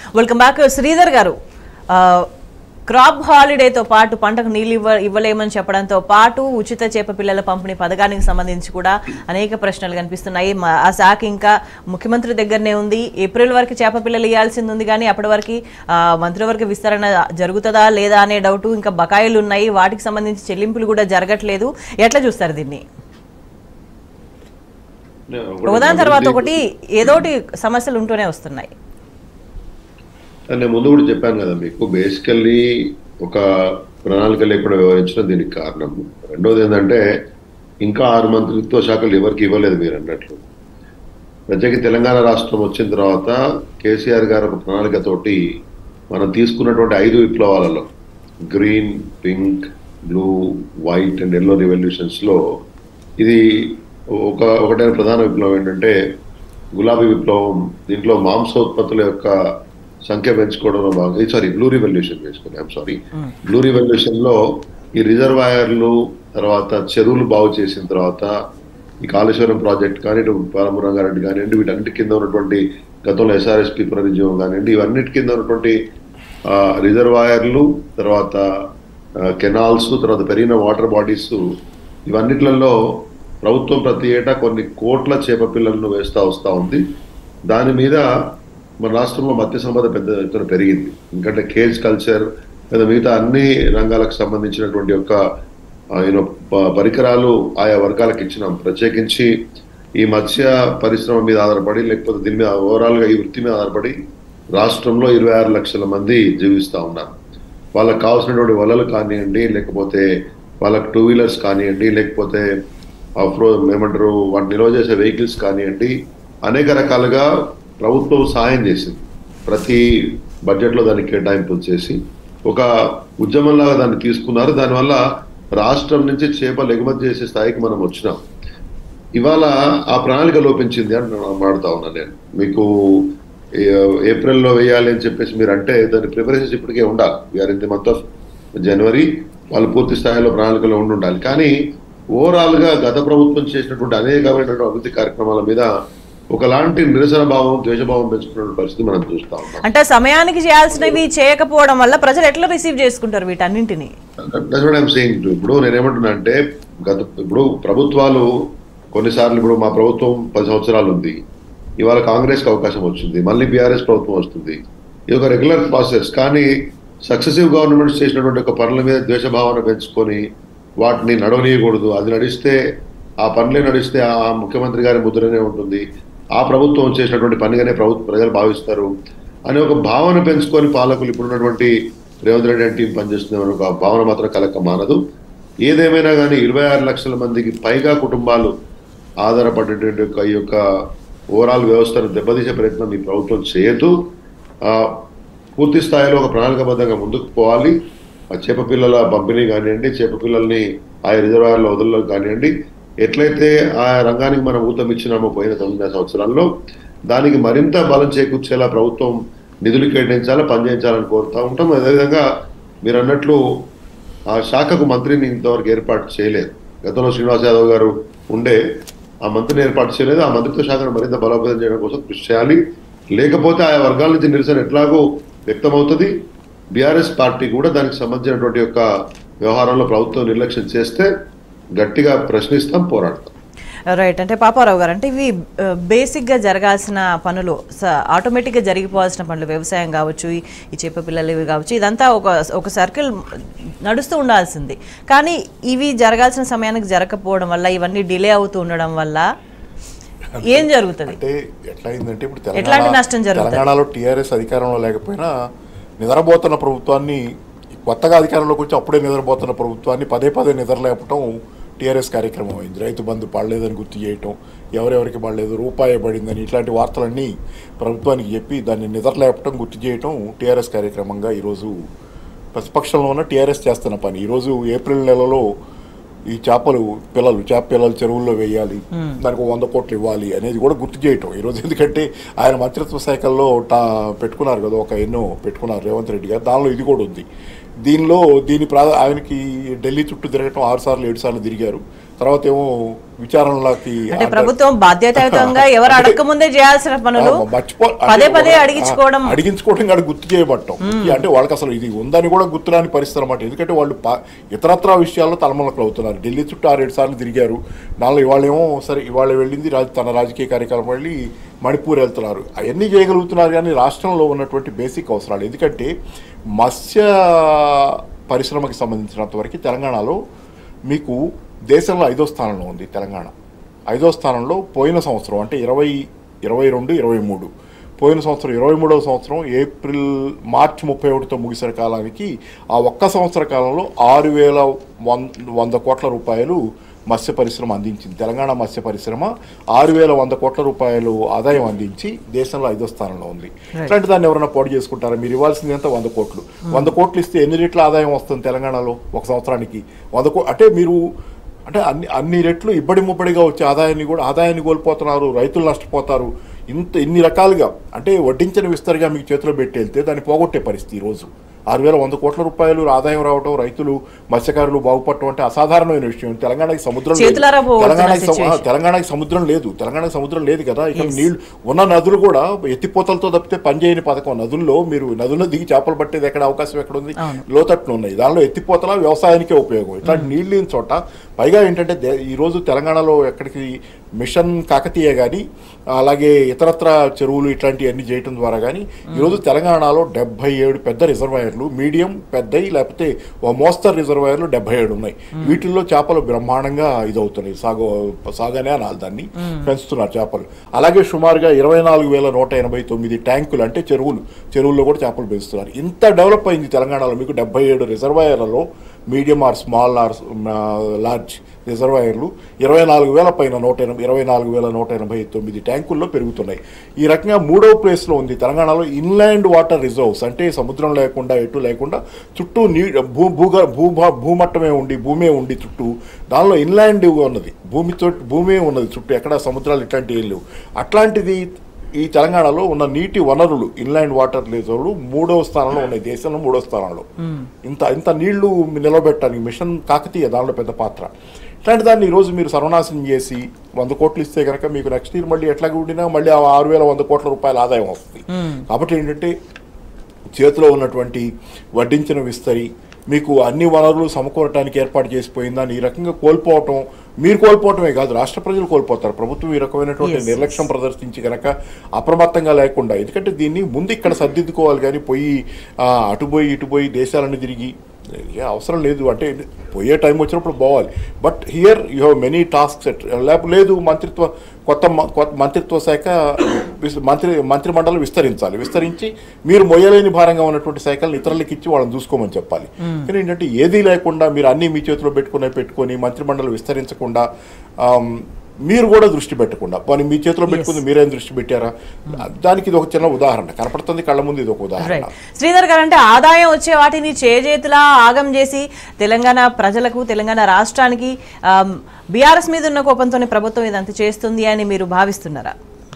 Welcome back Sridhar గారు ఆ, crop హాలిడేతో పాటు పంటకు నీళ్ళు ఇవ్వ ఇవ్వలేమని చెప్పడంతో పాటు ఉచిత చేప పిల్లల పంపిణీ పథకానికి సంబంధించి కూడా అనేక ప్రశ్నలు కనిపిస్తున్నాయి మ- ఆ శాఖ ఇంకా ముఖ్యమంత్రి దగ్గరనే ఉంది ఏప్రిల్ వరకు చేప పిల్లలు ఇవ్వాల్సింది ఉంది కానీ అప్పటి వరకు ఆ, మంత్రివర్గ విస్తరణ జరుగుతుందా లేదా అనే డౌట్ ఇంకా బకాయిలు ఉన్నాయి వాటికి సంబంధించి చెల్లింపులు కూడా జరగట్లేదు ఎట్లా చూస్తారు దీన్ని ఒకదాని తర్వాత ఒకటి ఏదోటి సమస్యలు ఉంటూనే వస్తున్నాయి నేను ముందు కూడా చెప్పాను కదా మీకు బేసికల్లీ ఒక ప్రణాళిక లేకుండా వ్యవహరించడం దీనికి కారణం రెండోది ఏంటంటే ఇంకా ఆరు మంత్రిత్వ శాఖలు ఎవరికి ఇవ్వలేదు మీరు అన్నట్లు ప్రత్యేక తెలంగాణ రాష్ట్రం వచ్చిన తర్వాత కేసీఆర్ గారు ఒక ప్రణాళికతోటి మనం తీసుకున్నటువంటి ఐదు విప్లవాలలో green pink blue white and yellow revolutions లో ఇది ఒక ఒకటైన ప్రధాన విప్లవం ఏంటంటే గులాబీ విప్లవం దీంట్లో మాంసోత్పత్తుల యొక్క సంఖ్య పెంచుకోవడంలో భాగంగా సారీ బ్లూ రివల్యూషన్ వేసుకుని ఐమ్ సారీ బ్లూ రివల్యూషన్ లో ఈ రిజర్వాయర్లు తర్వాత చెరువులు బాగు చేసిన తర్వాత ఈ కాళేశ్వరం ప్రాజెక్ట్ కానీ ఇటు పాలమూరు రంగారెడ్డి కానివ్వండి వీటన్నిటి కింద ఉన్నటువంటి గతంలో ఎస్ఆర్ఎస్పి పునరుజ్జీవం కానివ్వండి ఇవన్నిటి కింద ఉన్నటువంటి ఆ, రిజర్వాయర్లు తర్వాత ఆ, కెనాల్స్ తర్వాత పెరిగిన వాటర్ బాడీస్ ఇవన్నిట్లలో ప్రభుత్వం ప్రతి ఏటా కొన్ని కోట్ల చేప పిల్లలను వేస్తా వస్తూ ఉంది దాని మీద మన రాష్ట్రంలో మత్స్య సంపద పెద్ద ఎత్తున పెరిగింది ఎందుకంటే కేజ్ కల్చర్ లేదా మిగతా అన్ని రంగాలకు సంబంధించినటువంటి యొక్క యూనో పరికరాలు ఆయా వర్గాలకు ఇచ్చినాం ప్రత్యేకించి ఈ మత్స్య పరిశ్రమ మీద ఆధారపడి లేకపోతే దీని మీద ఓవరాల్ గా ఈ వృత్తి మీద ఆధారపడి రాష్ట్రంలో ఇరవై ఆరు లక్షల మంది జీవిస్తూ ఉన్నారు వాళ్ళకి కావాల్సినటువంటి వలలు కానివ్వండి లేకపోతే వాళ్ళకి టూ వీలర్స్ కానివ్వండి లేకపోతే ఆఫ్ రోడ్ ఏమంటారు వాటిని నిల్వ చేసే వెహికల్స్ కానివ్వండి అనేక రకాలుగా ప్రభుత్వం సాయం చేసింది ప్రతి బడ్జెట్లో దానికి కేటాయింపులు చేసి ఒక ఉద్యమంలాగా దాన్ని తీసుకున్నారు దానివల్ల రాష్ట్రం నుంచి చేపలు ఎగుమతి చేసే స్థాయికి మనం వచ్చినాం ఇవాళ ఆ ప్రణాళిక లోపించింది అని నేను మాడుతా ఉన్నా నేను మీకు ఏ- ఏప్రిల్లో వేయాలి అని చెప్పేసి మీరు అంటే దాని ప్రిపరేషన్స్ ఇప్పటికే ఉండాలి we're in the month of January వాళ్ళు పూర్తి స్థాయిలో ప్రణాళికలో ఉండి ఉండాలి కానీ ఓవరాల్ గా గత ప్రభుత్వం చేసినటువంటి అనేకమైనటువంటి అభివృద్ధి కార్యక్రమాల మీద ఒకలాంటి నిరసన భావం ద్వేషభావం పెంచుకున్న పరిస్థితి మనం చూస్తా ఉన్నాం అంటే సమయానికి చేయాల్సినవి చేయకపోవడం వల్ల ప్రజలు ఎట్లా రిసీవ్ చేసుకుంటారు వీటన్నింటిని దట్స్ వాట్ ఐమ్ సేయింగ్ ఇప్పుడు నేనేమంటున్నా అంటే గత ఇప్పుడు ప్రభుత్వాలు కొన్నిసార్లు ఇప్పుడు మా ప్రభుత్వం పది సంవత్సరాలు ఉంది ఇవాళ కాంగ్రెస్ కి అవకాశం వచ్చింది మళ్ళీ బీఆర్ఎస్ ప్రభుత్వం వస్తుంది ఇది ఒక రెగ్యులర్ ప్రాసెస్ కానీ సక్సెసివ్ గవర్నమెంట్స్ చేసినటువంటి ఒక పనుల మీద ద్వేషభావన పెంచుకొని వాటిని నడవనీయకూడదు అది నడిస్తే ఆ పనులే నడిస్తే ఆ ముఖ్యమంత్రి గారి ముద్రనే ఉంటుంది ఆ ప్రభుత్వం చేసినటువంటి పనిగానే ప్రభుత్వ ప్రజలు భావిస్తారు అనే ఒక భావన పెంచుకొని పాలకులు ఇప్పుడున్నటువంటి రేవంత్ రెడ్డి అని టీం పనిచేస్తుంది అనే ఒక భావన మాత్రం కలక్క మానదు ఏదేమైనా కానీ ఇరవై ఆరు లక్షల మందికి పైగా కుటుంబాలు ఆధారపడేటువంటి యొక్క ఈ యొక్క ఓవరాల్ వ్యవస్థను దెబ్బతీసే ప్రయత్నం ఈ ప్రభుత్వం చేయొద్దు ఆ, పూర్తి స్థాయిలో ఒక ప్రణాళికబద్ధంగా ముందుకు పోవాలి ఆ చేప పిల్లల పంపిణీ కానివ్వండి చేప పిల్లల్ని ఆయా రిజర్వాయర్ల వదలడం కానివ్వండి ఎట్లయితే ఆ రంగానికి మనం ఊతం ఇచ్చినామో పోయిన తొమ్మిది సంవత్సరాల్లో దానికి మరింత బలం చేకూర్చేలా ప్రభుత్వం నిధులు కేటాయించాలా పనిచేయించాలని కోరుతా ఉంటాం అదేవిధంగా మీరు అన్నట్లు ఆ శాఖకు మంత్రిని ఇంతవరకు ఏర్పాటు చేయలేదు గతంలో శ్రీనివాస్ యాదవ్ గారు ఉండే ఆ మంత్రిని ఏర్పాటు చేయలేదు ఆ మంత్రిత్వ శాఖను మరింత బలోపేతం చేయడం కోసం కృషి చేయాలి లేకపోతే ఆయా వర్గాల నుంచి నిరసన ఎట్లాగో వ్యక్తమవుతుంది బీఆర్ఎస్ పార్టీ కూడా దానికి సంబంధించినటువంటి యొక్క వ్యవహారంలో ప్రభుత్వం నిర్లక్ష్యం చేస్తే గట్టిగా ప్రశ్నిస్తాం పోరాడతాం రైట్ అంటే పాపారావు గారు అంటే ఇవి బేసిక్ గా జరగాల్సిన పనులు ఆటోమేటిక్ గా జరిగిపోవాల్సిన పనులు వ్యవసాయం కావచ్చు ఈ- ఈ చేప పిల్లలు ఇవి కావచ్చు ఇదంతా ఒక ఒక సర్కిల్ నడుస్తూ ఉండాల్సింది కానీ ఇవి జరగాల్సిన సమయానికి జరగకపోవడం వల్ల ఇవన్నీ డిలే అవుతూ ఉండడం వల్ల ఏం జరుగుతుంది అంటే ఎట్లా అయిందంటే ఇప్పుడు ఎట్లాంటి తెలంగాణ నష్టం జరుగుతుంది? తెలంగాణలో టీఆర్ఎస్ అధికారంలో లేకపోయినా నిద్రపోతున్న ప్రభుత్వాన్ని కొత్తగా అధికారంలోకి వచ్చి అప్పుడే నిద్రపోతున్న ప్రభుత్వాన్ని పదే పదే నిద్రలేపటం టీఆర్ఎస్ కార్యక్రమం అయింది రైతు బంధు పడలేదని గుర్తు చేయటం ఎవరెవరికి పడలేదు రూపాయి పడిందని ఇట్లాంటి వార్తలన్నీ ప్రభుత్వానికి చెప్పి దాన్ని నిద్రలేపటం గుర్తు చేయటం టీఆర్ఎస్ కార్యక్రమంగా ఈరోజు ప్రతిపక్షంలో ఉన్న టీఆర్ఎస్ చేస్తున్న పని ఈరోజు ఏప్రిల్ నెలలో ఈ చేపలు పిల్లలు చేప పిల్లలు చెరువుల్లో వేయాలి దానికి ఒక వంద కోట్లు ఇవ్వాలి అనేది కూడా గుర్తు చేయటం ఈరోజు ఎందుకంటే ఆయన మంత్రిత్వ శాఖల్లో టా పెట్టుకున్నారు కదా ఒక ఎన్నో పెట్టుకున్నారు రేవంత్ రెడ్డి గారు దానిలో ఇది కూడా ఉంది దీనిలో దీని ప్రా ఆయనకి ఢిల్లీ చుట్టూ తిరగటం ఆరు సార్లు ఏడు సార్లు తిరిగారు తర్వాత ఏమో విచారణలకి అంటే అంటే- ప్రభుత్వం బాధ్యతాయుతంగా ఎవరు అడగక ముందే చేయాల్సిన పనులు ఆ, మర్చిపో- పదే అంటే పదే ఒక- అడిగించుకోవడం ఆ, అడిగించుకోవడం కాదు గుర్తు చేయబట్టం అంటే వాళ్ళకి అసలు ఇది ఉందని కూడా గుర్తురాని పరిస్థితి అనమాట ఎందుకంటే వాళ్ళు పా- ఇతరత్రా విషయాల్లో తలమలకలు అవుతున్నారు ఢిల్లీ చుట్టూ ఆరేడు సార్లు తిరిగారు దానిలో ఇవాళేమో సరే ఇవాళ వెళ్ళింది రాజ తన రాజకీయ కార్యక్రమం వెళ్ళి మణిపూర్ వెళ్తున్నారు అవన్నీ చేయగలుగుతున్నారు కానీ రాష్ట్రంలో ఉన్నటువంటి బేసిక్ అవసరాలు ఎందుకంటే మత్స్య పరిశ్రమకి సంబంధించినంత వరకు తెలంగాణలో మీకు దేశంలో ఐదో స్థానంలో ఉంది తెలంగాణ ఐదో స్థానంలో పోయిన సంవత్సరం అంటే ఇరవై ఇరవై రెండు ఇరవై మూడు పోయిన సంవత్సరం ఇరవై మూడవ సంవత్సరం ఏప్రిల్ మార్చి ముప్పై ఒకటితో ముగిసిన కాలానికి ఆ ఒక్క సంవత్సర కాలంలో ఆరు వేల వన్ వంద కోట్ల రూపాయలు మత్స్య పరిశ్రమ అందించింది తెలంగాణ మత్స్య పరిశ్రమ ఆరు వేల వంద కోట్ల రూపాయలు ఆదాయం అందించి దేశంలో ఐదో స్థానంలో ఉంది ఇట్లాంటి దాన్ని ఎవరైనా పోటీ చేసుకుంటారా మీరు ఇవ్వాల్సింది ఎంత వంద కోట్లు వంద కోట్లు ఇస్తే ఎన్ని రెట్ల ఆదాయం వస్తుంది తెలంగాణలో ఒక సంవత్సరానికి వంద కో అంటే మీరు అంటే అన్ని అన్ని రెట్లు ఇబ్బడి ముబ్బడిగా వచ్చే ఆదాయాన్ని కూడా ఆదాయాన్ని కోల్పోతున్నారు రైతులు నష్టపోతారు ఇంత ఇన్ని రకాలుగా అంటే వడ్డించిన విస్తరిగా మీకు చేతిలో పెట్టి వెళ్తే దాన్ని పోగొట్టే పరిస్థితి ఈరోజు ఆరు వేల వంద కోట్ల రూపాయలు ఆదాయం రావటం రైతులు మత్స్యకారులు బాగుపడటం అంటే అసాధారణమైన విషయం తెలంగాణకి సముద్రం లేదు. చేతులారా పోగొడుతున్న తెలంగాణకి సము- situation. తెలంగాణకి సముద్రం లేదు తెలంగాణకి సముద్రం లేదు కదా ఇక్కడ Yes. నీళ్లు ఉన్న నదులు కూడా ఎత్తిపోతలతో తప్పితే పనిచేయని పథకం నదుల్లో మీరు నదుల్లో దిగి చేపలు పట్టేది ఎక్కడ అవకాశం ఎక్కడ ఉంది అవును. లోతట్లు ఉన్నాయి దానిలో ఎత్తిపోతల వ్యవసాయానికే ఉపయోగం ఇట్లాంటి నీళ్ళు లేని చోట పైగా ఏంటంటే దే- ఈరోజు తెలంగాణలో ఎక్కడికి మిషన్ కాకతీయ కానీ అలాగే ఇతరత్ర చెరువులు ఇట్లాంటివన్నీ చేయటం ద్వారా కానీ ఈరోజు తెలంగాణలో డెబ్బై ఏడు పెద్ద రిజర్వాయర్లు మీడియం పెద్దవి లేకపోతే ఓ మోస్తరు రిజర్వాయర్లు డెబ్బై ఏడు ఉన్నాయి వీటిల్లో చేపలు బ్రహ్మాండంగా ఇదవుతున్నాయి సాగు సాగనే అనాలి దాన్ని పెంచుతున్నారు చేపలు అలాగే సుమారుగా ఇరవై నాలుగు వేల నూట ఎనభై తొమ్మిది ట్యాంకులు అంటే చెరువులు చెరువుల్లో కూడా చేపలు పెంచుతున్నారు ఇంత డెవలప్ అయింది తెలంగాణలో మీకు డెబ్బై ఏడు రిజర్వాయర్లలో medium or small or large రిజర్వాయర్లు ఇరవై నాలుగు వేల పైన నూట ఎనభై ఇరవై నాలుగు వేల నూట ఎనభై తొమ్మిది ట్యాంకుల్లో పెరుగుతున్నాయి ఈ రకంగా మూడవ ప్లేస్లో ఉంది తెలంగాణలో ఇన్లాండ్ వాటర్ రిజర్వ్స్ అంటే సముద్రం లేకుండా ఎటు లేకుండా చుట్టూ నీ భూ భూగ భూభా భూమట్టమే ఉండి భూమే ఉండి చుట్టూ దానిలో ఇన్లాండ్ ఉన్నది భూమితో భూమే ఉన్నది చుట్టూ ఎక్కడ సముద్రాలు ఇట్లాంటివి ఏం లేవు అట్లాంటిది ఈ తెలంగాణలో ఉన్న నీటి వనరులు ఇన్లాండ్ వాటర్ రిజర్వ్లు మూడవ స్థానంలో ఉన్నాయి దేశంలో మూడవ స్థానంలో ఇంత ఇంత నీళ్లు నిలబెట్టడానికి మిషన్ కాకతీయ దానిలో పెద్ద పాత్ర ఇట్లాంటి దాన్ని ఈరోజు మీరు సర్వనాశనం చేసి వంద కోట్లు ఇస్తే కనుక మీకు నెక్స్ట్ ఇయర్ మళ్ళీ ఎట్లాగ ఉండినా మళ్ళీ ఆ ఆరు వేల వంద కోట్ల రూపాయల ఆదాయం వస్తుంది కాబట్టి ఏంటంటే చేతిలో ఉన్నటువంటి వడ్డించిన విస్తరి మీకు అన్ని వనరులు సమకూరటానికి ఏర్పాటు చేసిపోయిందని ఈ రకంగా కోల్పోవటం మీరు కోల్పోవటమే కాదు రాష్ట్ర ప్రజలు కోల్పోతారు ప్రభుత్వం ఈ రకమైనటువంటి Yes, నిర్లక్ష్యం ప్రదర్శించి కనుక అప్రమత్తంగా లేకుండా ఎందుకంటే దీన్ని ముందు ఇక్కడ సర్దిద్దుకోవాలి కానీ పోయి ఆ, అటు పోయి ఇటు పోయి దేశాలన్నీ తిరిగి ఏ అవసరం లేదు అంటే పోయే టైం వచ్చినప్పుడు పోవాలి but here you have many tasks లేకపోతే లేదు మంత్రిత్వ కొత్త మ- కొత్త మంత్రిత్వ శాఖ విస్- మంత్రి మంత్రిమండలి విస్తరించాలి విస్తరించి మీరు మొయ్యలేని భారంగా ఉన్నటువంటి శాఖలను ఇతరులకు ఇచ్చి వాళ్ళని చూసుకోమని చెప్పాలి కానీ ఏంటంటే ఏదీ లేకుండా మీరు అన్నీ మీ చేతిలో పెట్టుకునే పెట్టుకొని మంత్రిమండలి విస్తరించకుండా ఆమ్, మీరు కూడా దృష్టి పెట్టకుండా పోనీ మీ చేతిలో పెట్టుకుంది మీరేం దృష్టి పెట్టారా దానికి ఇది ఒక చిన్న ఉదాహరణ కనపడుతుంది కళ్ళ ముందు ఇది ఒక ఉదాహరణ రైట్ శ్రీధర్ గారు అంటే ఆదాయం వచ్చే వాటిని చేజేతులా ఆగం చేసి తెలంగాణ ప్రజలకు తెలంగాణ రాష్ట్రానికి బీఆర్ఎస్ మీద ఉన్న కోపంతోనే ప్రభుత్వం ఇదంతా చేస్తుంది అని మీరు భావిస్తున్నారా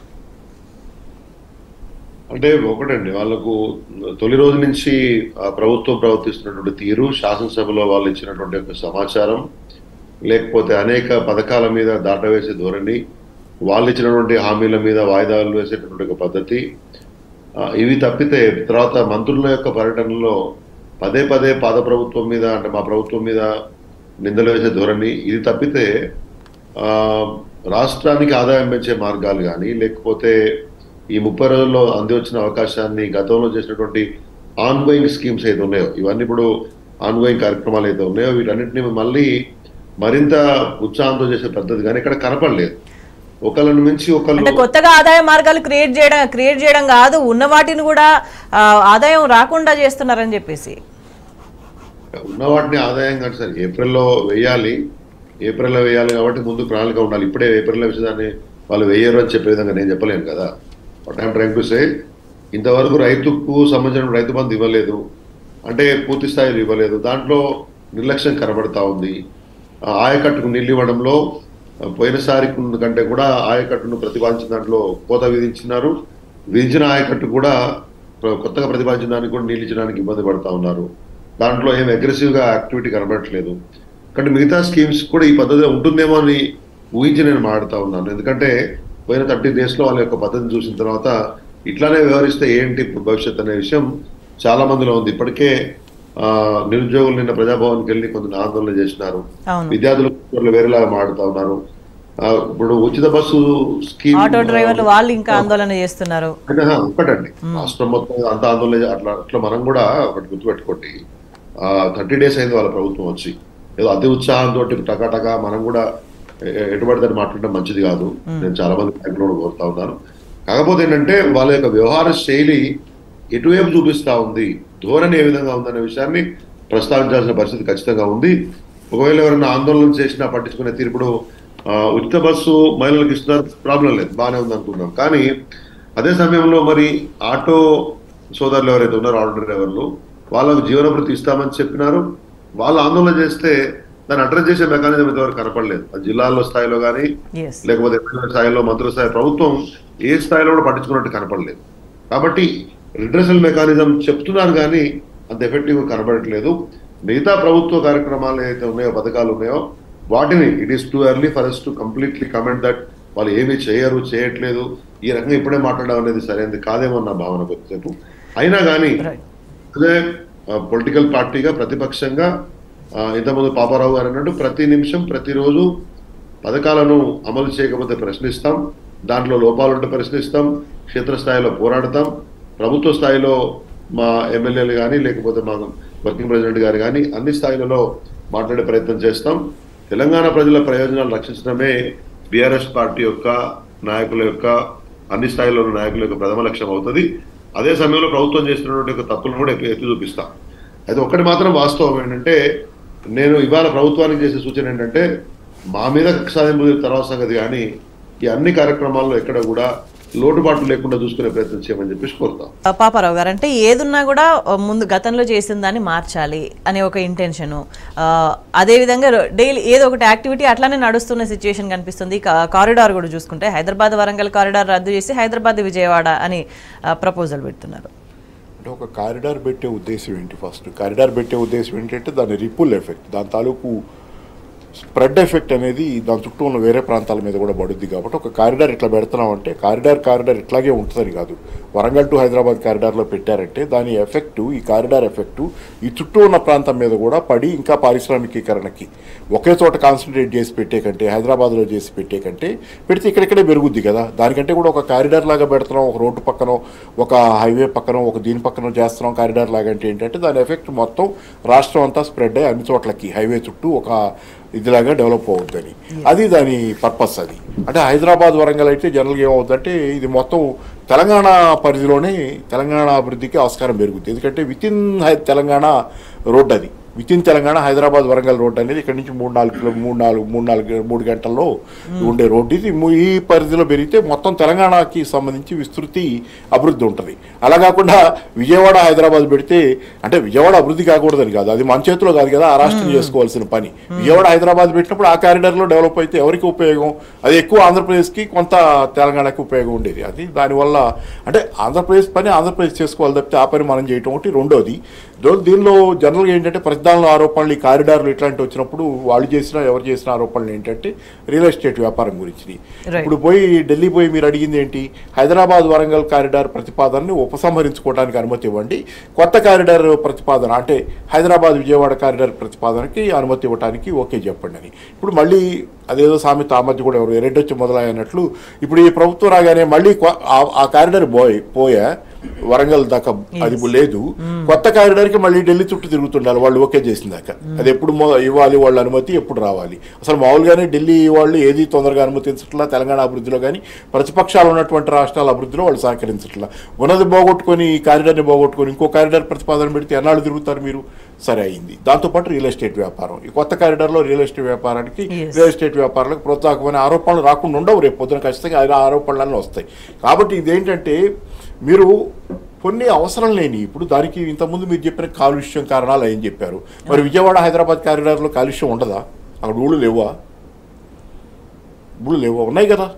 అంటే ఒకటండి వాళ్ళకు తొలి రోజు నుంచి ఆ ప్రభుత్వం ప్రవర్తిస్తున్నటువంటి తీరు శాసనసభలో వాళ్ళు ఇచ్చినటువంటి ఒక సమాచారం లేకపోతే అనేక పథకాల మీద దాటవేసే ధోరణి వాళ్ళు ఇచ్చినటువంటి హామీల మీద వాయిదాలు వేసేటటువంటి ఒక పద్ధతి ఆ, ఇవి తప్పితే తర్వాత మంత్రుల యొక్క పర్యటనలో పదే పదే పాద ప్రభుత్వం మీద అంటే మా ప్రభుత్వం మీద నిందలు వేసే ధోరణి ఇది తప్పితే ఆ, రాష్ట్రానికి ఆదాయం పెంచే మార్గాలు కానీ లేకపోతే ఈ ముప్పై రోజుల్లో అంది వచ్చిన అవకాశాన్ని గతంలో చేసినటువంటి ఆన్ గోయింగ్ స్కీమ్స్ అయితే ఉన్నాయో ఇవన్నీ ఇప్పుడు ఆన్ గోయింగ్ కార్యక్రమాలు అయితే ఉన్నాయో వీటన్నిటిని మళ్ళీ మరింత ఉత్సాహంతో చేసే పద్ధతి కానీ ఇక్కడ కనపడలేదు ఒకళ్ళని మించి అంటే ఒకళ్ళు కొత్తగా ఆదాయ మార్గాలు క్రియేట్ చేయడం క్రియేట్ చేయడం కాదు ఉన్న వాటిని కూడా ఆ, ఆదాయం రాకుండా చేస్తున్నారని చెప్పేసి ఉన్న వాటిని ఆదాయం కానీ సరే ఏప్రిల్లో వేయాలి ఏప్రిల్లో వేయాలి కాబట్టి ముందు ప్రణాళిక ఉండాలి ఇప్పుడే ఏప్రిల్లో వేసేదాన్ని వాళ్ళు వేయరు అని చెప్పే విధంగా నేను చెప్పలేను కదా what I'm trying to say ఇంతవరకు రైతుకు సంబంధించిన రైతు బంధు ఇవ్వలేదు అంటే పూర్తి స్థాయిలో ఇవ్వలేదు దాంట్లో నిర్లక్ష్యం కనబడతా ఉంది ఆ ఆయకట్టుకు నీళ్ళు ఇవ్వడంలో ఆ, పోయినసారి కంటే కూడా ఆయకట్టును ప్రతిపాదించిన దాంట్లో కోత విధించినారు విధించిన ఆయకట్టు కూడా ప్ర- కొత్తగా ప్రతిపాదించిన దానికి కూడా నీళ్ళు ఇచ్చడానికి ఇబ్బంది పడతా ఉన్నారు దాంట్లో ఏం అగ్రెసివ్ గా యాక్టివిటీ కనబడట్లేదు కానీ మిగతా స్కీమ్స్ కూడా ఈ పద్ధతి ఉంటుందేమో అని ఊహించి నేను మాట్లాడుతూ ఉన్నాను ఎందుకంటే పోయిన థర్టీ డేస్ లో వాళ్ళ యొక్క పద్ధతిని చూసిన తర్వాత ఇట్లానే వ్యవహరిస్తే ఏంటి భవిష్యత్ అనే విషయం చాలా మందిలో ఉంది ఇప్పటికే ఆ, నిరుద్యోగులు నిన్న ప్రజాభవన్కి వెళ్ళి కొంత ఆందోళన చేసినారు అవును విద్యార్థులు వాళ్ళు వేరేలాగా మాట్లాడుతూ ఉన్నారు ఆ, ఇప్పుడు ఉచిత బస్సు స్కీమ్ ఆటో డ్రైవర్లు వాళ్ళు ఇంకా ఆందోళన చేస్తున్నారు అంటే హా, ఒకటండి రాష్ట్రం మొత్తం అంత ఆందోళన చే- అట్లా అట్లా మనం కూడా ఒకటి గుర్తుపెట్టుకోండి థర్టీ డేస్ అయింది వాళ్ళ ప్రభుత్వం వచ్చి ఏదో అతి ఉత్సాహంతో టకాటకా మనం కూడా ఎ- ఎటుబడితే అటు మాట్లాడడం మంచిది కాదు నేను చాలా మంది నాయకులు కూడా కోరుతా ఉన్నాను కాకపోతే ఏంటంటే వాళ్ళ యొక్క వ్యవహార శైలి ఎటువైపు చూపిస్తా ఉంది ధోరణి ఏ విధంగా ఉందనే విషయాన్ని ప్రస్తావించాల్సిన పరిస్థితి ఖచ్చితంగా ఉంది ఒకవేళ ఎవరైనా ఆందోళన చేసినా పట్టించుకునే తీర్పుడు ఆ, ఉచిత బస్సు మహిళలకు ఇస్తున్నారు ప్రాబ్లం లేదు బాగానే ఉంది అనుకున్నాం కానీ అదే సమయంలో మరి ఆటో సోదరులు ఎవరైతే ఉన్నారో ఆటో డ్రైవర్లు వాళ్ళకు జీవన భృతి ఇస్తామని చెప్పినారు వాళ్ళు ఆందోళన చేస్తే దాన్ని అడ్రస్ చేసే మెకానిజం ఇంతవరకు కనపడలేదు అది జిల్లాల్లో స్థాయిలో కానీ ఎస్ లేకపోతే ఎమ్మెల్యే స్థాయిలో మంత్రుల స్థాయి ప్రభుత్వం ఏ స్థాయిలో కూడా పట్టించుకున్నట్టు కనపడలేదు కాబట్టి రిడ్రెసల్ మెకానిజం చెప్తున్నారు కానీ అంత ఎఫెక్టివ్ కనబడట్లేదు మిగతా ప్రభుత్వ కార్యక్రమాలు ఏదైతే ఉన్నాయో పథకాలు ఉన్నాయో వాటిని it is too early for us to completely comment that వాళ్ళు ఏమీ చేయరు చేయట్లేదు ఈ రకంగా ఇప్పుడే మాట్లాడడం అనేది సరైనది కాదేమో నా భావన కొద్దిసేపు అయినా కానీ రైట్ అదే పొలిటికల్ పార్టీగా ప్రతిపక్షంగా ఆ, ఇంతకుముందు పాపారావు గారు అన్నట్టు ప్రతి నిమిషం ప్రతిరోజు పథకాలను అమలు చేయకపోతే ప్రశ్నిస్తాం దాంట్లో లోపాలుంటే ప్రశ్నిస్తాం క్షేత్రస్థాయిలో పోరాడతాం ప్రభుత్వ స్థాయిలో మా ఎమ్మెల్యేలు కానీ లేకపోతే మా వర్కింగ్ ప్రెసిడెంట్ గారు కానీ అన్ని స్థాయిలలో మాట్లాడే ప్రయత్నం చేస్తాం తెలంగాణ ప్రజల ప్రయోజనాలు రక్షించడమే బీఆర్ఎస్ పార్టీ యొక్క నాయకుల యొక్క అన్ని స్థాయిలో ఉన్న నాయకుల యొక్క ప్రథమ లక్ష్యం అవుతుంది అదే సమయంలో ప్రభుత్వం చేస్తున్నటువంటి యొక్క తప్పులను కూడా ఎత్తి ఎత్తి చూపిస్తాం అయితే ఒకటి మాత్రం వాస్తవం ఏంటంటే నేను ఇవాళ ప్రభుత్వానికి చేసే సూచన ఏంటంటే మా మీద కక్ష సాధింపు తర్వాత సంగతి కానీ ఈ అన్ని కార్యక్రమాల్లో ఎక్కడ కూడా లోటుపాట్లు లేకుండా చూసుకునే ప్రయత్నం చేయమని చెప్పేసి కోరుతాం ఆ, పాపారావు గారు అంటే ఏదున్నా కూడా ఆ, ముందు గతంలో చేసిన దాన్ని మార్చాలి అనే ఒక ఇంటెన్షను అదేవిధంగా డైలీ ఏదో ఒకటి యాక్టివిటీ అట్లానే నడుస్తున్న సిచ్యుయేషన్ కనిపిస్తుంది కా- కారిడార్ కూడా చూసుకుంటే హైదరాబాద్ వరంగల్ కారిడార్ రద్దు చేసి హైదరాబాద్ విజయవాడ అని ప్రపోజల్ పెడుతున్నారు అంటే ఒక కారిడార్ పెట్టే ఉద్దేశం ఏంటి ఫస్ట్ కారిడార్ పెట్టే ఉద్దేశం ఏంటంటే దాని రిపుల్ ఎఫెక్ట్ దాని తాలూకు స్ప్రెడ్ ఎఫెక్ట్ అనేది దాని చుట్టూ ఉన్న వేరే ప్రాంతాల మీద కూడా పడుద్ది కాబట్టి ఒక కారిడార్ ఇట్లా పెడుతున్నాం అంటే కారిడార్ కారిడార్ ఇట్లాగే ఉంటుందని కాదు వరంగల్ టు హైదరాబాద్ కారిడార్లో పెట్టారంటే దాని ఎఫెక్ట్ ఈ కారిడార్ ఎఫెక్ట్ ఈ చుట్టూ ఉన్న ప్రాంతం మీద కూడా పడి ఇంకా పారిశ్రామికీకరణకి ఒకే చోట కాన్సన్ట్రేట్ చేసి పెట్టే కంటే హైదరాబాద్లో చేసి పెట్టే కంటే పెడితే ఇక్కడిక్కడే పెరుగుద్ది కదా దానికంటే కూడా ఒక కారిడార్ లాగా పెడుతున్నాం ఒక రోడ్డు పక్కన ఒక హైవే పక్కన ఒక దీని పక్కన చేస్తున్నాం కారిడార్ లాగా అంటే ఏంటంటే దాని ఎఫెక్ట్ మొత్తం రాష్ట్రం అంతా స్ప్రెడ్ అయ్యి అన్ని చోట్లకి హైవే చుట్టూ ఒక ఇదిలాగా డెవలప్ అవుద్దని అది దాని పర్పస్ అది అంటే హైదరాబాద్ వరంగల్ అయితే జనరల్గా ఏమవుతుందంటే ఇది మొత్తం తెలంగాణ పరిధిలోనే తెలంగాణ అభివృద్ధికి ఆస్కారం పెరుగుతుంది ఎందుకంటే విత్ ఇన్ తెలంగాణ రోడ్ అది within Telangana Hyderabad Warangal road అనేది ఇక్కడ నుంచి మూడు నాలుగు కిలో మూడు నాలుగు మూడు నాలుగు మూడు గంటల్లో ఉండే రోడ్డు ఇది ము- ఈ పరిధిలో పెరిగితే మొత్తం తెలంగాణకి సంబంధించి విస్తృతి అభివృద్ధి ఉంటుంది అలా కాకుండా విజయవాడ హైదరాబాద్ పెడితే అంటే విజయవాడ అభివృద్ధి కాకూడదని కాదు అది మన చేతిలో కాదు కదా ఆ రాష్ట్రం చేసుకోవాల్సిన పని విజయవాడ హైదరాబాద్ పెట్టినప్పుడు ఆ కారిడార్లో డెవలప్ అయితే ఎవరికి ఉపయోగం అది ఎక్కువ ఆంధ్రప్రదేశ్కి కొంత తెలంగాణకి ఉపయోగం ఉండేది అది దానివల్ల అంటే ఆంధ్రప్రదేశ్ పని ఆంధ్రప్రదేశ్ చేసుకోవాలి తప్పితే ఆ పని మనం చేయటం ఒకటి రెండోది దో- దీనిలో జనరల్గా ఏంటంటే ప్రతిదానిలో ఆరోపణలు ఈ కారిడార్లు ఇట్లాంటి వచ్చినప్పుడు వాళ్ళు చేసిన ఎవరు చేసిన ఆరోపణలు ఏంటంటే రియల్ ఎస్టేట్ వ్యాపారం గురించి Right. ఇప్పుడు పోయి ఢిల్లీ పోయి మీరు అడిగింది ఏంటి హైదరాబాద్ వరంగల్ కారిడార్ ప్రతిపాదనని ఉపసంహరించుకోవడానికి అనుమతి ఇవ్వండి కొత్త కారిడార్ ప్రతిపాదన అంటే హైదరాబాద్ విజయవాడ కారిడార్ ప్రతిపాదనకి అనుమతి ఇవ్వడానికి ఓకే చెప్పండి అని ఇప్పుడు మళ్ళీ అదేదో సామెత ఆ మధ్య కూడా ఎవరు ఎరెడ్డొచ్చి మొదలైనట్లు ఇప్పుడు ఈ ప్రభుత్వం రాగానే మళ్ళీ కొ- ఆ- ఆ కారిడార్ పోయి పోయా వరంగల్ దాకా అది లేదు కొత్త కారిడార్కి మళ్ళీ ఢిల్లీ చుట్టూ తిరుగుతుండాలి వాళ్ళు ఓకే చేసిన దాకా అది ఎప్పుడు మొ- ఇవ్వాలి వాళ్ళ అనుమతి ఎప్పుడు రావాలి అసలు మామూలుగానే ఢిల్లీ వాళ్ళు ఏది తొందరగా అనుమతించట్లా తెలంగాణ అభివృద్ధిలో కానీ ప్రతిపక్షాలు ఉన్నటువంటి రాష్ట్రాల అభివృద్ధిలో వాళ్ళు సహకరించట్లా ఉన్నది పోగొట్టుకొని ఈ కారిడార్ని పోగొట్టుకొని ఇంకో కారిడార్ ప్రతిపాదన పెడితే ఎన్నాళ్ళు తిరుగుతారు మీరు సరే అయింది దాంతోపాటు రియల్ ఎస్టేట్ వ్యాపారం ఈ కొత్త కారిడార్లో రియల్ ఎస్టేట్ వ్యాపారానికి Yes. రియల్ ఎస్టేట్ వ్యాపారాలకు ప్రోత్సాహకమైన ఆరోపణలు రాకుండా ఉండవు రేపు పొద్దున ఖచ్చితంగా ఆ ఆరోపణలన్నీ వస్తాయి కాబట్టి ఇదేంటంటే మీరు కొన్ని అవసరం లేని ఇప్పుడు దానికి ఇంతకుముందు మీరు చెప్పిన కాలుష్యం కారణాలు ఏం చెప్పారు మరి విజయవాడ హైదరాబాద్ కారిడార్లో కాలుష్యం ఉండదా అక్కడ ఊళ్ళు లేవా ఊళ్ళు లేవా ఉన్నాయి కదా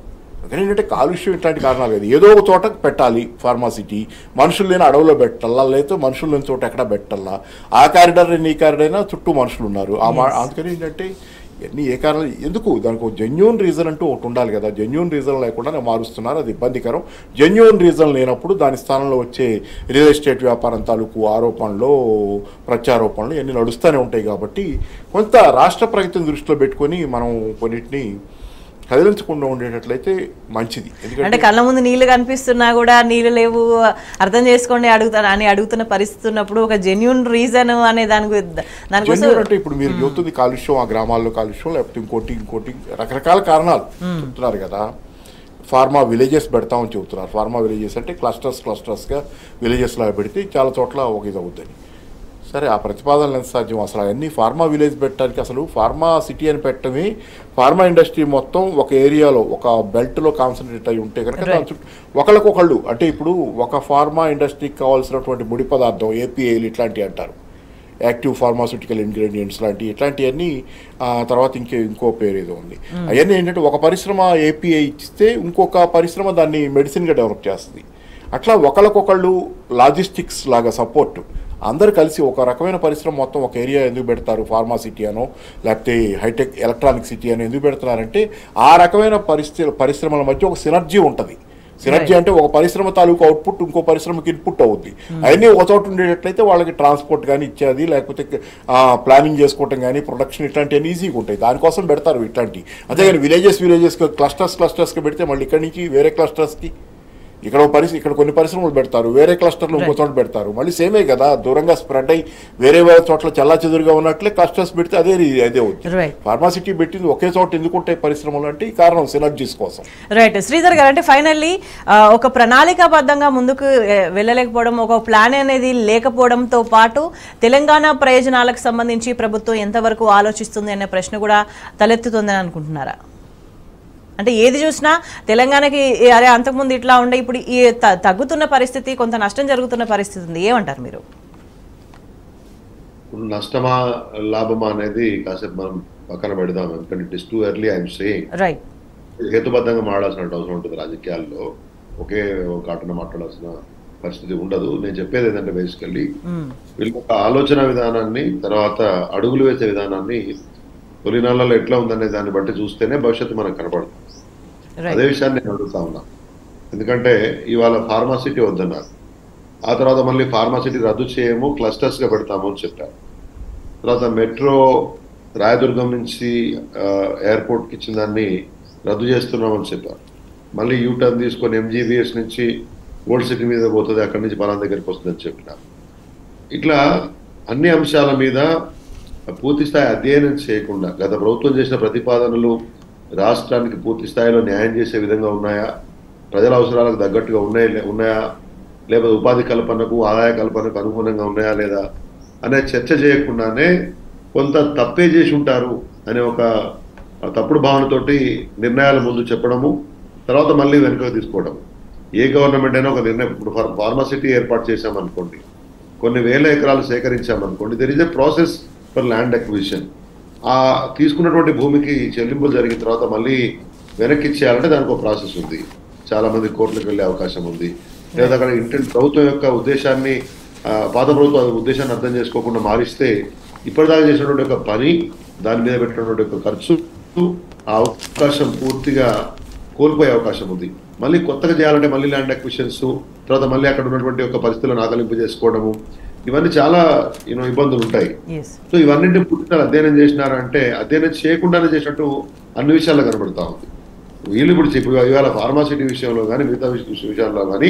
అందుకని ఏంటంటే కాలుష్యం ఇట్లాంటి కారణాలు లేదు ఏదో ఒక చోట పెట్టాలి ఫార్మాసిటీ మనుషులు లేని అడవిలో పెట్టాలా లేకపోతే మనుషులు లేని చోట ఎక్కడ పెట్టాలా ఆ కారిడార్ ఈ కారిడార్ అయినా చుట్టూ మనుషులు ఉన్నారు ఆ మా అందుకని ఏంటంటే ఇవన్నీ ఏ కారణాలు ఎందుకు దానికి ఒక జెన్యున్ రీజన్ అంటూ ఒకటి ఉండాలి కదా జెన్యున్ రీజన్ లేకుండా నేను మారుస్తున్నారు అది ఇబ్బందికరం జెన్యున్ రీజన్ లేనప్పుడు దాని స్థానంలో వచ్చే రియల్ ఎస్టేట్ వ్యాపారం తాలూకు ఆరోపణలు ప్రత్యారోపణలు ఇవన్నీ నడుస్తూనే ఉంటాయి కాబట్టి కొంత రాష్ట్ర ప్రగతిని దృష్టిలో పెట్టుకొని మనం కొన్నిటిని కదిలించకుండా ఉండేటట్లయితే మంచిది అంటే ఎందుకంటే కళ్ళ ముందు నీళ్లు కనిపిస్తున్నా కూడా నీళ్లు లేవు అర్థం చేసుకోండి అడుగుతాను అని అడుగుతున్న పరిస్థితి ఉన్నప్పుడు ఒక జెన్యున్ రీజన్ అనే దాని గు- దానికోసం జెన్యున్ అంటే ఇప్పుడు మీరు చెబుతుంది కాలుష్యం ఆ గ్రామాల్లో కాలుష్యం లేకపోతే ఇంకోటి ఇంకోటి రకరకాల కారణాలు చెప్తున్నారు కదా ఫార్మా విలేజెస్ పెడతామని చెబుతున్నారు ఫార్మా విలేజెస్ అంటే క్లస్టర్స్ క్లస్టర్స్గా విలేజెస్లో పెడితే చాలా చోట్ల ఒక ఇది అవుతుంది సరే ఆ ప్రతిపాదనలు ఎంత సాధ్యం అసలు అవన్నీ ఫార్మా విలేజ్ పెట్టడానికి అసలు ఫార్మా సిటీ అని పెట్టడమే ఫార్మా ఇండస్ట్రీ మొత్తం ఒక ఏరియాలో ఒక బెల్ట్లో కాన్సన్ట్రేట్ అయి ఉంటే కనుక దాని చుట్టూ ఒకళ్ళకొకళ్ళు అంటే ఇప్పుడు ఒక ఫార్మా ఇండస్ట్రీకి కావాల్సినటువంటి ముడి పదార్థం ఏపీఐలు ఇట్లాంటివి అంటారు యాక్టివ్ ఫార్మాస్యూటికల్ ఇంగ్రీడియంట్స్ లాంటి ఇట్లాంటివన్నీ ఆ తర్వాత ఇంకే ఇంకో పేరు ఏదో ఉంది అవన్నీ ఏంటంటే ఒక పరిశ్రమ ఏపీఐ ఇస్తే ఇంకొక పరిశ్రమ దాన్ని మెడిసిన్గా డెవలప్ చేస్తుంది అట్లా ఒకళ్ళకొకళ్ళు లాజిస్టిక్స్ లాగా సపోర్ట్ అందరు కలిసి ఒక రకమైన పరిశ్రమ మొత్తం ఒక ఏరియా ఎందుకు పెడతారు ఫార్మా సిటీ అనో లేకపోతే హైటెక్ ఎలక్ట్రానిక్ సిటీ అని ఎందుకు పెడుతున్నారంటే ఆ రకమైన పరిస్థితి పరిశ్రమల మధ్య ఒక సినర్జీ ఉంటుంది సినర్జీ అంటే ఒక పరిశ్రమ తాలూకు అవుట్పుట్ ఇంకో పరిశ్రమకి ఇన్పుట్ అవుద్ది అవన్నీ ఒక చోట ఉండేటట్లయితే వాళ్ళకి ట్రాన్స్పోర్ట్ కానీ ఇచ్చేది లేకపోతే ప్లానింగ్ చేసుకోవటం కానీ ప్రొడక్షన్ ఇట్లాంటివన్నీ ఈజీగా ఉంటాయి దానికోసం పెడతారు ఇట్లాంటి అంతేగాని విలేజెస్ విలేజెస్ క్లస్టర్స్ క్లస్టర్స్కి పెడితే మళ్ళీ ఇక్కడి నుంచి వేరే క్లస్టర్స్కి ఇక్కడ ఒక పరిస్థితి ఇక్కడ కొన్ని పరిశ్రమలు పెడతారు వేరే క్లస్టర్లు ఇంకో చోట పెడతారు మళ్ళీ సేమే కదా దూరంగా స్ప్రెడ్ అయ్యి వేరే వేరే చోట్ల చల్లా చెదురుగా ఉన్నట్లే క్లస్టర్స్ పెడితే అదే రీ- అదే అవుతుంది Right. ఫార్మాసిటీ పెట్టింది ఒకే చోట ఎందుకు ఉంటాయి పరిశ్రమలు అంటే ఈ కారణం సినర్జీస్ కోసం రైట్ శ్రీధర్ గారు అంటే ఫైనల్లీ ఒక ప్రణాళికాబద్ధంగా ముందుకు ఏ, వెళ్ళలేకపోవడం ఒక ప్లాన్ అనేది లేకపోవడంతో పాటు తెలంగాణ ప్రయోజనాలకు సంబంధించి ప్రభుత్వం ఎంతవరకు ఆలోచిస్తుంది అనే ప్రశ్న కూడా తలెత్తుతుందని అనుకుంటున్నారా అంటే ఏది చూసినా తెలంగాణకి ఏ, అరే అంతకుముందు ఇట్లా ఉండే ఇప్పుడు ఈ త- తగ్గుతున్న పరిస్థితి కొంత నష్టం జరుగుతున్న పరిస్థితి ఉంది ఏమంటారు మీరు ఇప్పుడు నష్టమా లాభమా అనేది కాసేపు మనం పక్కన పెడదాం ఎందుకంటే it is too early I'm saying right హేతుబద్ధంగా మాట్లాడాల్సిన అవసరం ఉంటుంది రాజకీయాల్లో ఒకే ఒక ఆటన మాట్లాడాల్సిన పరిస్థితి ఉండదు నేను చెప్పేది ఏంటంటే బేసికల్లీ వీళ్ళ ఒక ఆలోచన విధానాన్ని తర్వాత అడుగులు వేసే విధానాన్ని తొలి నెలల్లో ఎట్లా ఉందనే దాన్ని బట్టి చూస్తేనే భవిష్యత్తు మనకు కనపడుతుంది అదే రైట్ విషయాన్ని నేను అడుగుతా ఉన్నా ఎందుకంటే ఇవాళ ఫార్మాసిటీ వద్దన్నారు ఆ తర్వాత మళ్ళీ ఫార్మాసిటీ రద్దు చేయము క్లస్టర్స్ గా పెడతాము అని చెప్పారు తర్వాత మెట్రో రాయదుర్గం నుంచి ఎయిర్పోర్ట్ కి ఇచ్చిన దాన్ని రద్దు చేస్తున్నామని చెప్పారు మళ్ళీ యూటర్న్ తీసుకొని ఎంజీబీఎస్ నుంచి ఓల్డ్ సిటీ మీద పోతుంది అక్కడి నుంచి పలానా దగ్గరికి వస్తుందని చెప్పినారు ఇట్లా అన్ని అంశాల మీద పూర్తి స్థాయి అధ్యయనం చేయకుండా గత ప్రభుత్వం చేసిన ప్రతిపాదనలు రాష్ట్రానికి పూర్తి స్థాయిలో న్యాయం చేసే విధంగా ఉన్నాయా ప్రజల అవసరాలకు తగ్గట్టుగా ఉన్నాయా ఉన్నాయా లేకపోతే ఉపాధి కల్పనకు ఆదాయ కల్పనకు అనుగుణంగా ఉన్నాయా లేదా అనే చర్చ చేయకుండానే కొంత తప్పే చేసి ఉంటారు అనే ఒక తప్పుడు భావనతోటి నిర్ణయాల ముందు చెప్పడము తర్వాత మళ్ళీ వెనుకకు తీసుకోవడం ఏ గవర్నమెంట్ అయినా ఒక నిర్ణయం ఇప్పుడు ఫార్ ఫార్మాసిటీ ఏర్పాటు చేశామనుకోండి కొన్ని వేల ఎకరాలు సేకరించామనుకోండి there is a process for land acquisition ఆ తీసుకున్నటువంటి భూమికి చెల్లింపులు జరిగిన తర్వాత మళ్ళీ వెనక్కి ఇచ్చేయాలంటే దానికి ఒక ప్రాసెస్ ఉంది చాలా మంది కోర్టులకు వెళ్ళే అవకాశం ఉంది లేదా అక్కడ ఇంటెంట్ ప్రభుత్వం యొక్క ఉద్దేశాన్ని ఆ, పాత ప్రభుత్వం ఆ ఉద్దేశాన్ని అర్థం చేసుకోకుండా మారిస్తే ఇప్పటిదాకా చేసినటువంటి ఒక పని దాని మీద పెట్టినటువంటి ఒక ఖర్చు ఆ అవకాశం పూర్తిగా కోల్పోయే అవకాశం ఉంది మళ్ళీ కొత్తగా చేయాలంటే మళ్ళీ ల్యాండ్ అక్విషన్స్ తర్వాత మళ్ళీ అక్కడ ఉన్నటువంటి ఒక పరిస్థితులను ఆకలింపు చేసుకోవడము ఇవన్నీ చాలా యూనో ఇబ్బందులు ఉంటాయి ఎస్ సో ఇవన్నింటిని పూర్తిగా అధ్యయనం చేసినారంటే అధ్యయనం చేయకుండానే చేసినట్టు అన్ని విషయాల్లో కనబడతా ఉంది వీళ్ళు ఇప్పుడు చెప్పి ఇవాళ ఫార్మాసిటీ విషయంలో కానీ మిగతా విష- విషయాల్లో కానీ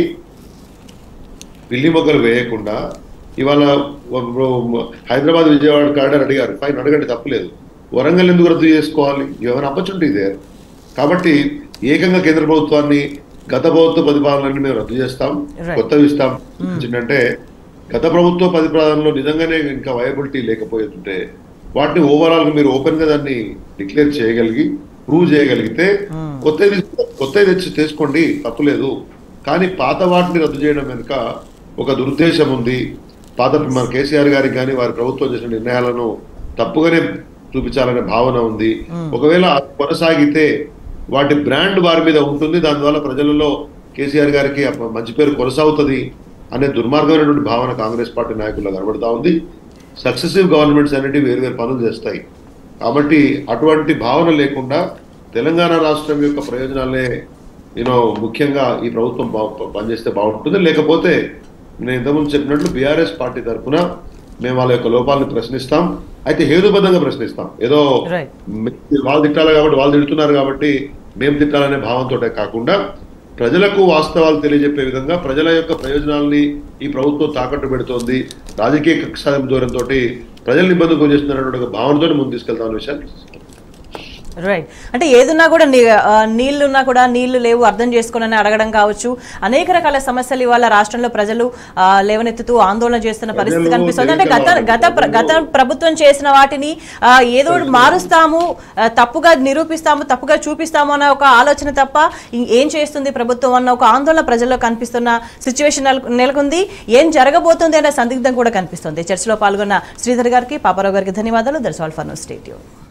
పిల్లి మొగ్గలు వేయకుండా ఇవాళ ఇప్పుడు హైదరాబాద్ విజయవాడ కాడర్ అడిగారు ఫైన్ అడగండి తప్పలేదు వరంగల్ ఎందుకు రద్దు చేసుకోవాలి ఏమైనా ఆపర్చునిటీ దేర్ కాబట్టి ఏకంగా కేంద్ర ప్రభుత్వాన్ని గత ప్రభుత్వ ప్రతిపాదనని మేము రద్దు చేస్తాం Right. కొత్తవి ఇస్తాం ఏంటంటే గత ప్రభుత్వ ప్రతిపాదనలో నిజంగానే ఇంకా వయబిలిటీ లేకపోతుంటే వాటిని ఓవరాల్ గా మీరు ఓపెన్ గా దాన్ని డిక్లేర్ చేయగలిగి ప్రూవ్ చేయగలిగితే కొత్తది తీసుకో- కొత్తది తెచ్చి తీసుకోండి తప్పులేదు కానీ పాత వాటిని రద్దు చేయడం వెనుక ఒక దురుద్దేశం ఉంది పాత మన కేసీఆర్ గారికి కానీ వారి ప్రభుత్వం చేసిన నిర్ణయాలను తప్పుగానే చూపించాలనే భావన ఉంది ఒకవేళ అది కొనసాగితే వాటి బ్రాండ్ వారి మీద ఉంటుంది దానివల్ల ప్రజలలో కేసీఆర్ గారికి అప్ప- మంచి పేరు కొనసాగుతుంది అనే దుర్మార్గమైనటువంటి భావన కాంగ్రెస్ పార్టీ నాయకుల్లో కనబడతా ఉంది సక్సెసివ్ గవర్నమెంట్స్ అనేవి వేరు వేరు పనులు చేస్తాయి కాబట్టి అటువంటి భావన లేకుండా తెలంగాణ రాష్ట్రం యొక్క ప్రయోజనాలే యూనో ముఖ్యంగా ఈ ప్రభుత్వం బా- పనిచేస్తే బాగుంటుంది లేకపోతే నేను ఇంతకుముందు చెప్పినట్లు బీఆర్ఎస్ పార్టీ తరఫున మేము వాళ్ళ యొక్క లోపాలను ప్రశ్నిస్తాం అయితే హేతుబద్ధంగా ప్రశ్నిస్తాం ఏదో Right. మే- వాళ్ళు తిట్టాలి కాబట్టి వాళ్ళు తిడుతున్నారు కాబట్టి మేము తిట్టాలనే భావంతో కాకుండా ప్రజలకు వాస్తవాలు తెలియజెప్పే విధంగా ప్రజల యొక్క ప్రయోజనాల్ని ఈ ప్రభుత్వం తాకట్టు పెడుతోంది రాజకీయ కక్ష దూరంతో ప్రజల్ని ఇబ్బంది గురిచేస్తున్నటువంటి ఒక భావనతో ముందు తీసుకెళ్తామన్న విషయాన్ని రైట్ అంటే ఏదున్నా కూడా నీ ఆ, నీళ్లున్నా కూడా నీళ్లు లేవు అర్థం చేసుకోనని అడగడం కావచ్చు అనేక రకాల సమస్యలు ఇవాళ రాష్ట్రంలో ప్రజలు ఆ, లేవనెత్తుతూ ఆందోళన చేస్తున్న పరిస్థితి ప్రజలు కనిపిస్తుంది అంటే గత దేశంలో గత ప్ర- గత ప్రభుత్వం చేసిన వాటిని ఆ, ఏదో ఒకటి మారుస్తాము ఆ, తప్పుగా నిరూపిస్తాము తప్పుగా చూపిస్తాము అన్న ఒక ఆలోచన తప్ప ఇం- ఏం చేస్తుంది ప్రభుత్వం అన్న ఒక ఆందోళన ప్రజల్లో కనిపిస్తున్న సిచ్యువేషన్ నెలకొంది ఏం జరగబోతుంది అనే సందిగ్ధం కూడా కనిపిస్తుంది చర్చలో పాల్గొన్న శ్రీధర్ గారికి పాపారావు గారికి ధన్యవాదాలు దర్శవాల్ ఫర్ స్టేట్యూ